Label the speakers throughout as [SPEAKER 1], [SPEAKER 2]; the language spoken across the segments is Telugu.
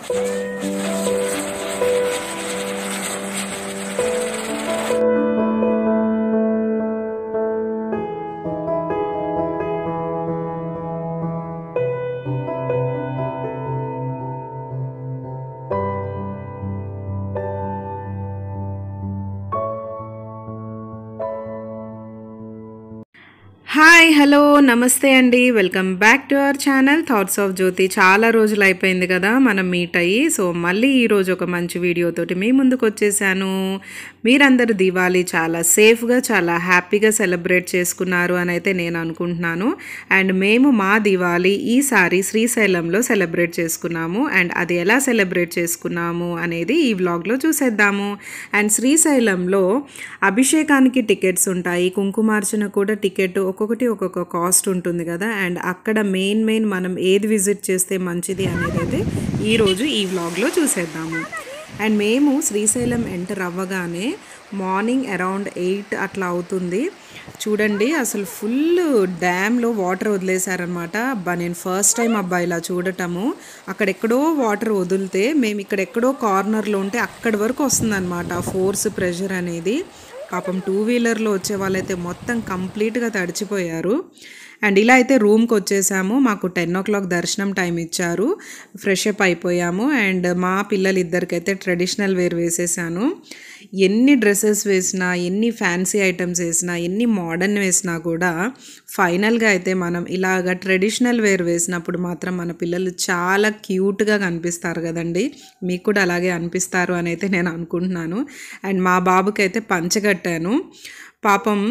[SPEAKER 1] హాయ్ హలో నమస్తే అండి welcome back to our channel thoughts of Jyothi చాలా రోజులు అయిపోయింది కదా మనం మీట్ అయ్యి సో మళ్ళీ ఈరోజు ఒక మంచి వీడియోతోటి మీ ముందుకు వచ్చేసాను మీరందరూ దివాళీ చాలా సేఫ్గా చాలా హ్యాపీగా సెలబ్రేట్ చేసుకున్నారు అని అయితే నేను అనుకుంటున్నాను అండ్ మేము మా దివాళీ ఈసారి శ్రీశైలంలో సెలబ్రేట్ చేసుకున్నాము అండ్ అది ఎలా సెలబ్రేట్ చేసుకున్నాము అనేది ఈ వ్లాగ్లో చూసేద్దాము అండ్ శ్రీశైలంలో అభిషేకానికి టికెట్స్ ఉంటాయి కుంకుమార్చన కూడా టికెట్ ఒక్కొక్కటి ఒక్కొక్క కాస్ట్ ఉంటుంది కదా అండ్ అక్కడ మెయిన్ మెయిన్ మనం ఏది విజిట్ చేస్తే మంచిది అనేది అయితే ఈరోజు ఈ వ్లాగ్లో చూసేద్దాము అండ్ మేము శ్రీశైలం ఎంటర్ అవ్వగానే మార్నింగ్ అరౌండ్ ఎయిట్ అట్లా అవుతుంది చూడండి అసలు ఫుల్ డ్యామ్లో వాటర్ వదిలేశారనమాట అబ్బా నేను ఫస్ట్ టైం అబ్బా ఇలా చూడటము అక్కడెక్కడో వాటర్ వదిలితే మేము ఇక్కడెక్కడో కార్నర్లో ఉంటే అక్కడి వరకు వస్తుందన్నమాట ఫోర్స్ ప్రెషర్ అనేది పాపం టూ వీలర్లో వచ్చే వాళ్ళైతే మొత్తం కంప్లీట్గా తడిచిపోయారు అండ్ ఇలా అయితే రూమ్కి వచ్చేసాము మాకు టెన్ ఓ క్లాక్ దర్శనం టైం ఇచ్చారు ఫ్రెష్ అప్ అయిపోయాము అండ్ మా పిల్లలు ఇద్దరికైతే ట్రెడిషనల్ వేర్ వేసేసాను ఎన్ని డ్రెస్సెస్ వేసినా ఎన్ని ఫ్యాన్సీ ఐటమ్స్ వేసినా ఎన్ని మోడర్న్ వేసినా కూడా ఫైనల్గా అయితే మనం ఇలాగ ట్రెడిషనల్ వేర్ వేసినప్పుడు మాత్రం మన పిల్లలు చాలా క్యూట్గా కనిపిస్తారు కదండి మీకు కూడా అలాగే అనిపిస్తారు అని అయితే నేను అనుకుంటున్నాను అండ్ మా బాబుకి అయితే పంచగట్టాను పాపం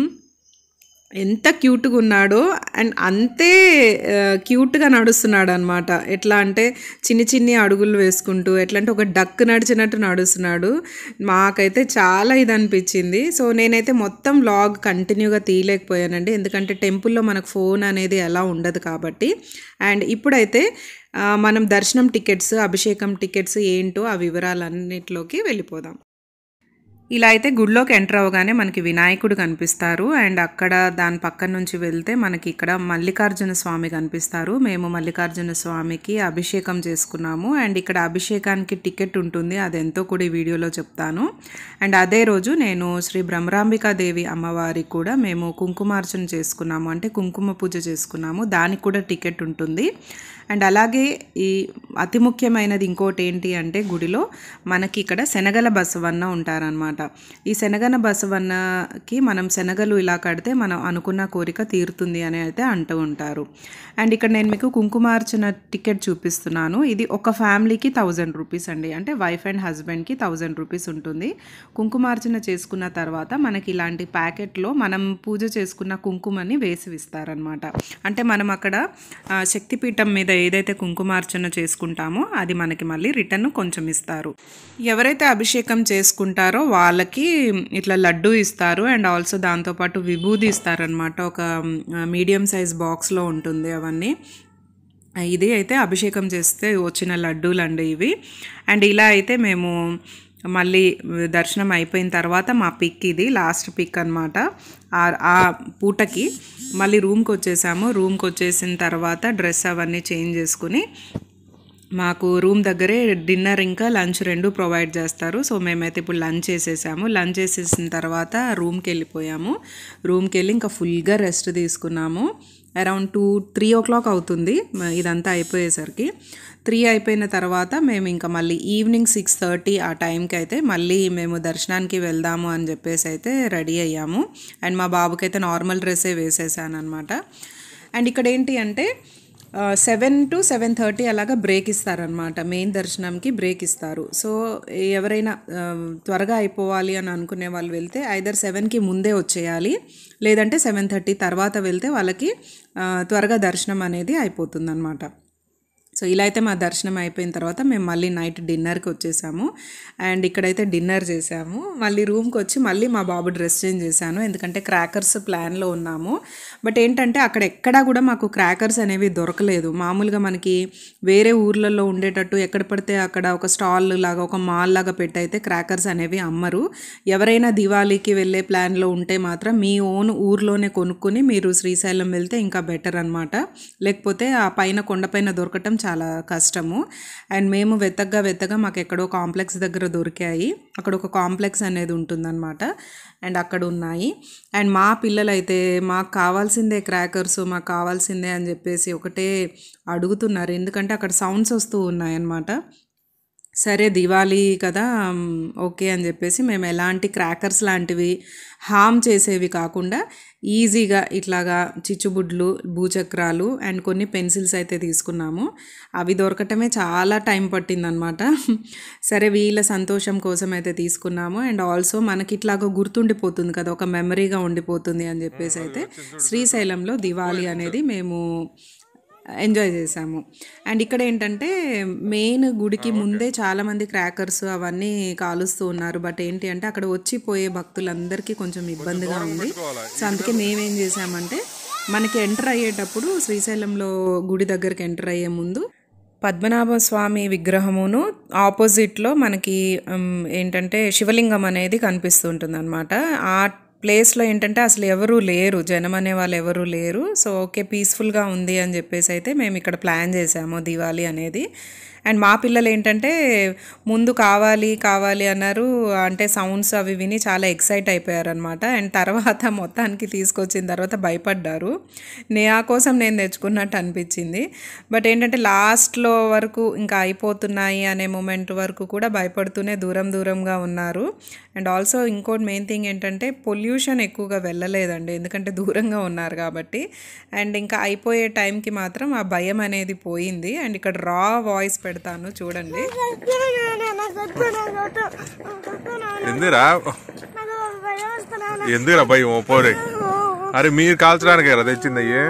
[SPEAKER 1] ఎంత క్యూట్గా ఉన్నాడో అండ్ అంతే క్యూట్గా నడుస్తున్నాడు అనమాట ఎట్లా అంటే చిన్ని చిన్ని అడుగులు వేసుకుంటూ ఎట్లా అంటే ఒక డక్ నడిచినట్టు నడుస్తున్నాడు మాకైతే చాలా ఇది అనిపించింది సో నేనైతే మొత్తం వ్లాగ్ కంటిన్యూగా తీయలేకపోయానండి ఎందుకంటే టెంపుల్లో మనకు ఫోన్ అనేది ఎలా ఉండదు కాబట్టి అండ్ ఇప్పుడైతే మనం దర్శనం టికెట్స్ అభిషేకం టికెట్స్ ఏంటో ఆ వివరాలన్నిటిలోకి వెళ్ళిపోదాం ఇలా అయితే గుడిలోకి ఎంటర్ అవ్వగానే మనకి వినాయకుడు కనిపిస్తారు అండ్ అక్కడ దాని పక్కన నుంచి వెళ్తే మనకి ఇక్కడ మల్లికార్జున స్వామి కనిపిస్తారు మేము మల్లికార్జున స్వామికి అభిషేకం చేసుకున్నాము అండ్ ఇక్కడ అభిషేకానికి టికెట్ ఉంటుంది అది ఎంతో కూడా ఈ వీడియోలో చెప్తాను అండ్ అదే రోజు నేను శ్రీ బ్రహ్మరాంబికాదేవి అమ్మవారికి కూడా మేము కుంకుమార్చన చేసుకున్నాము అంటే కుంకుమ పూజ చేసుకున్నాము దానికి కూడా టికెట్ ఉంటుంది అండ్ అలాగే ఈ అతి ముఖ్యమైనది ఇంకోటి ఏంటి అంటే గుడిలో మనకి ఇక్కడ శనగల బసవన్న ఉంటారనమాట ఈ శనగన బసవన్నకి మనం శనగలు ఇలా కడితే మనం అనుకున్న కోరిక తీరుతుంది అని అయితే అంటూ ఉంటారు అండ్ ఇక్కడ నేను మీకు కుంకుమార్చన టికెట్ చూపిస్తున్నాను ఇది ఒక ఫ్యామిలీకి థౌజండ్ రూపీస్ అండి అంటే వైఫ్ అండ్ హస్బెండ్కి థౌజండ్ రూపీస్ ఉంటుంది కుంకుమార్చన చేసుకున్న తర్వాత మనకి ఇలాంటి ప్యాకెట్లో మనం పూజ చేసుకున్న కుంకుమని వేసి ఇస్తారనమాట అంటే మనం అక్కడ శక్తిపీఠం మీద ఏదైతే కుంకుమార్చన చేసుకుంటామో అది మనకి మళ్ళీ రిటర్న్ కొంచెం ఇస్తారు ఎవరైతే అభిషేకం చేసుకుంటారో వాళ్ళకి ఇట్లా లడ్డు ఇస్తారు అండ్ ఆల్సో దాంతోపాటు విభూది ఇస్తారనమాట ఒక మీడియం సైజ్ బాక్స్లో ఉంటుంది అవన్నీ ఇది అయితే అభిషేకం చేస్తే వచ్చిన లడ్డూలు అండి ఇవి అండ్ ఇలా అయితే మేము మళ్ళీ దర్శనం అయిపోయిన తర్వాత మా పిక్ ఇది లాస్ట్ పిక్ అనమాట ఆ పూటకి మళ్ళీ రూమ్కి వచ్చేసాము రూమ్కి వచ్చేసిన తర్వాత డ్రెస్ అవన్నీ చేంజ్ చేసుకుని మాకు రూమ్ దగ్గరే డిన్నర్ ఇంకా లంచ్ రెండు ప్రొవైడ్ చేస్తారు సో మేమైతే ఇప్పుడు లంచ్ చేసేసాము లంచ్ చేసేసిన తర్వాత రూమ్కి వెళ్ళిపోయాము రూమ్కి వెళ్ళి ఇంకా ఫుల్గా రెస్ట్ తీసుకున్నాము around two three o'clock అవుతుంది ఇదంతా అయిపోయేసరికి త్రీ అయిపోయిన తర్వాత మేము ఇంకా మళ్ళీ ఈవినింగ్ సిక్స్ థర్టీ ఆ టైంకి అయితే మళ్ళీ మేము దర్శనానికి వెళ్దాము అని చెప్పేసి అయితే రెడీ అయ్యాము అండ్ మా బాబుకి అయితే నార్మల్ డ్రెస్సే వేసేసాను అనమాట అండ్ ఇక్కడ ఏంటి అంటే సెవెన్ టు సెవెన్ థర్టీ అలాగా బ్రేక్ ఇస్తారనమాట మెయిన్ దర్శనంకి బ్రేక్ ఇస్తారు సో ఎవరైనా త్వరగా అయిపోవాలి అని అనుకునే వాళ్ళు వెళ్తే ఐదర్ సెవెన్కి ముందే వచ్చేయాలి లేదంటే సెవెన్ థర్టీ తర్వాత వెళ్తే వాళ్ళకి త్వరగా దర్శనం అనేది అయిపోతుంది అనమాట సో ఇలా అయితే మా దర్శనం అయిపోయిన తర్వాత మేము మళ్ళీ నైట్ డిన్నర్కి వచ్చేసాము అండ్ ఇక్కడైతే డిన్నర్ చేసాము మళ్ళీ రూమ్కి వచ్చి మళ్ళీ మా బాబు డ్రెస్ చేంజ్ చేశాను ఎందుకంటే క్రాకర్స్ ప్లాన్లో ఉన్నాము బట్ ఏంటంటే అక్కడ ఎక్కడా కూడా మాకు క్రాకర్స్ అనేవి దొరకలేదు మామూలుగా మనకి వేరే ఊర్లలో ఉండేటట్టు ఎక్కడ పడితే అక్కడ ఒక స్టాల్ లాగా ఒక మాల్ లాగా పెట్టి అయితే క్రాకర్స్ అనేవి అమ్మరు ఎవరైనా దివాళీకి వెళ్ళే ప్లాన్లో ఉంటే మాత్రం మీ ఓన్ ఊర్లోనే కొనుక్కొని మీరు శ్రీశైలం వెళ్తే ఇంకా బెటర్ అనమాట లేకపోతే ఆ పైన కొండపైన దొరకటం చాలా కష్టము అండ్ మేము వెతగ్గా వెతగా మాకు ఎక్కడో కాంప్లెక్స్ దగ్గర దొరికాయి అక్కడ ఒక కాంప్లెక్స్ అనేది ఉంటుందన్నమాట అండ్ అక్కడ ఉన్నాయి అండ్ మా పిల్లలైతే మాకు కావాల్సిందే క్రాకర్స్ మాకు కావాల్సిందే అని చెప్పేసి ఒకటే అడుగుతున్నారు ఎందుకంటే అక్కడ సౌండ్స్ వస్తూ ఉన్నాయన్నమాట సరే దివాళీ కదా మ్, ఓకే అని చెప్పేసి మేము ఎలాంటి క్రాకర్స్ లాంటివి హామ్ చేసేవి కాకుండా ఈజీగా ఇట్లాగా చిచ్చుబుడ్లు భూచక్రాలు అండ్ కొన్ని పెన్సిల్స్ అయితే తీసుకున్నాము అవి దొరకటమే చాలా టైం పట్టిందనమాట సరే వీళ్ళ సంతోషం కోసం అయితే తీసుకున్నాము అండ్ ఆల్సో మనకి ఇట్లాగా గుర్తుండిపోతుంది కదా ఒక మెమరీగా ఉండిపోతుంది అని చెప్పేసి అయితే శ్రీశైలంలో దివాళీ అనేది మేము ఎంజాయ్ చేసాము అండ్ ఇక్కడ ఏంటంటే మెయిన్ గుడికి ముందే చాలామంది క్రాకర్స్ అవన్నీ కాలుస్తూ ఉన్నారు బట్ ఏంటి అంటే అక్కడ వచ్చిపోయే భక్తులందరికీ కొంచెం ఇబ్బందిగా ఉంది సో అందుకే మేమేం చేసామంటే మనకి ఎంటర్ అయ్యేటప్పుడు శ్రీశైలంలో గుడి దగ్గరికి ఎంటర్ అయ్యే ముందు పద్మనాభ స్వామి విగ్రహమును ఆపోజిట్లో మనకి ఉమ్, ఏంటంటే శివలింగం అనేది కనిపిస్తుంటుంది అనమాట ఆ ప్లేస్లో ఏంటంటే అసలు ఎవరూ లేరు జనం అనే వాళ్ళు ఎవరూ లేరు సో ఓకే పీస్ఫుల్గా ఉంది అని చెప్పేసి అయితే మేము ఇక్కడ ప్లాన్ చేసాము దివాళీ అనేది అండ్ మా పిల్లలు ఏంటంటే ముందు కావాలి కావాలి అన్నారు అంటే సౌండ్స్ అవి విని చాలా ఎక్సైట్ అయిపోయారు అనమాట అండ్ తర్వాత మొత్తానికి తీసుకొచ్చిన తర్వాత భయపడ్డారు నే ఆ కోసం నేను తెచ్చుకున్నట్టు అనిపించింది బట్ ఏంటంటే లాస్ట్లో వరకు ఇంకా అయిపోతున్నాయి అనే మూమెంట్ వరకు కూడా భయపడుతూనే దూరం దూరంగా ఉన్నారు అండ్ ఆల్సో ఇంకోటి మెయిన్ థింగ్ ఏంటంటే పొల్యూషన్ ఎక్కువగా వెళ్ళలేదండి ఎందుకంటే దూరంగా ఉన్నారు కాబట్టి అండ్ ఇంకా అయిపోయే టైంకి మాత్రం ఆ భయం అనేది పోయింది అండ్ ఇక్కడ రా వాయిస్ పెడతాను చూడండి
[SPEAKER 2] ఎందుకురా ఎందుకురా భయం పోరే అరే మీరు కాల్చడానికే కదా తెచ్చింది అయ్యే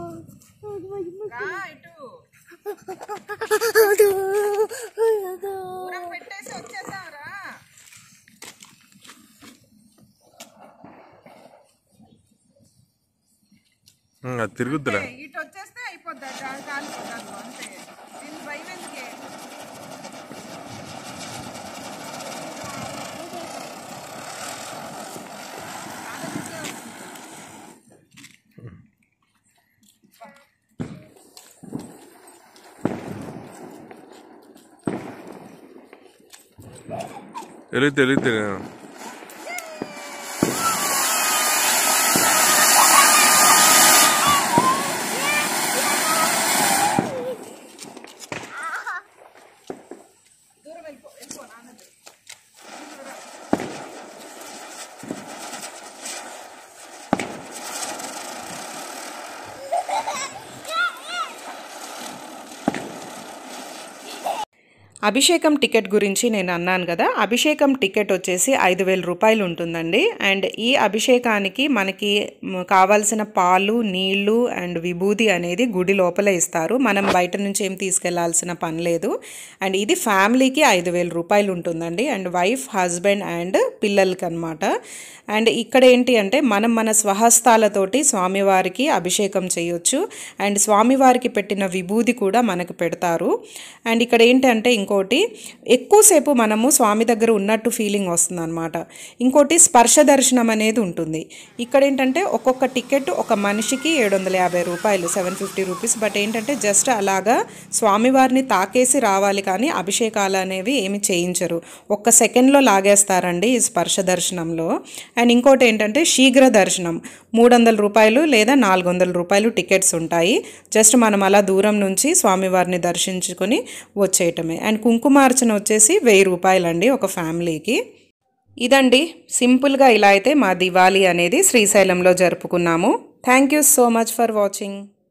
[SPEAKER 2] ఉమ్, అది తిరుగుద్దురా
[SPEAKER 1] ఇటు వచ్చేస్తే అయిపోద్ది కాలిపోతాను అంతే దీనికి భయం ఎందుకే
[SPEAKER 2] తెలియదు తెలియదు
[SPEAKER 1] అభిషేకం టికెట్ గురించి నేను అన్నాను కదా అభిషేకం టికెట్ వచ్చేసి ఐదు వేల రూపాయలు ఉంటుందండి అండ్ ఈ అభిషేకానికి మనకి మ్, కావాల్సిన పాలు నీళ్లు అండ్ విభూది అనేది గుడి లోపల ఇస్తారు మనం బయట నుంచి ఏం తీసుకెళ్లాల్సిన పని లేదు అండ్ ఇది ఫ్యామిలీకి ఐదు వేల రూపాయలు ఉంటుందండి అండ్ వైఫ్ హస్బెండ్ అండ్ పిల్లలకి అనమాట అండ్ ఇక్కడ ఏంటి అంటే మనం మన స్వహస్తాలతోటి స్వామివారికి అభిషేకం చేయొచ్చు అండ్ స్వామివారికి పెట్టిన విభూది కూడా మనకు పెడతారు అండ్ ఇక్కడ ఏంటంటే ఇంకోటి ఎక్కువసేపు మనము స్వామి దగ్గర ఉన్నట్టు ఫీలింగ్ వస్తుంది అనమాట ఇంకోటి స్పర్శ దర్శనం అనేది ఉంటుంది ఇక్కడ ఏంటంటే ఒక్కొక్క టికెట్ ఒక మనిషికి ఏడు వందల యాభై రూపాయలు సెవెన్ ఫిఫ్టీ రూపీస్ బట్ ఏంటంటే జస్ట్ అలాగా స్వామివారిని తాకేసి రావాలి కానీ అభిషేకాలు అనేవి ఏమి చేయించరు ఒక్క సెకండ్లో లాగేస్తారండి ఈ స్పర్శ దర్శనంలో అండ్ ఇంకోటి ఏంటంటే శీఘ్ర దర్శనం మూడు వందల రూపాయలు లేదా నాలుగు వందల రూపాయలు టికెట్స్ ఉంటాయి జస్ట్ మనం అలా దూరం నుంచి స్వామివారిని దర్శించుకొని వచ్చేయటమే అండ్ కుంకుమార్చన వచ్చేసి వెయ్యి రూపాయలండి ఒక ఫ్యామిలీకి ఇదండి సింపుల్గా ఇలా అయితే మా దివాళీ అనేది శ్రీశైలంలో జరుపుకున్నాము thank you so much for watching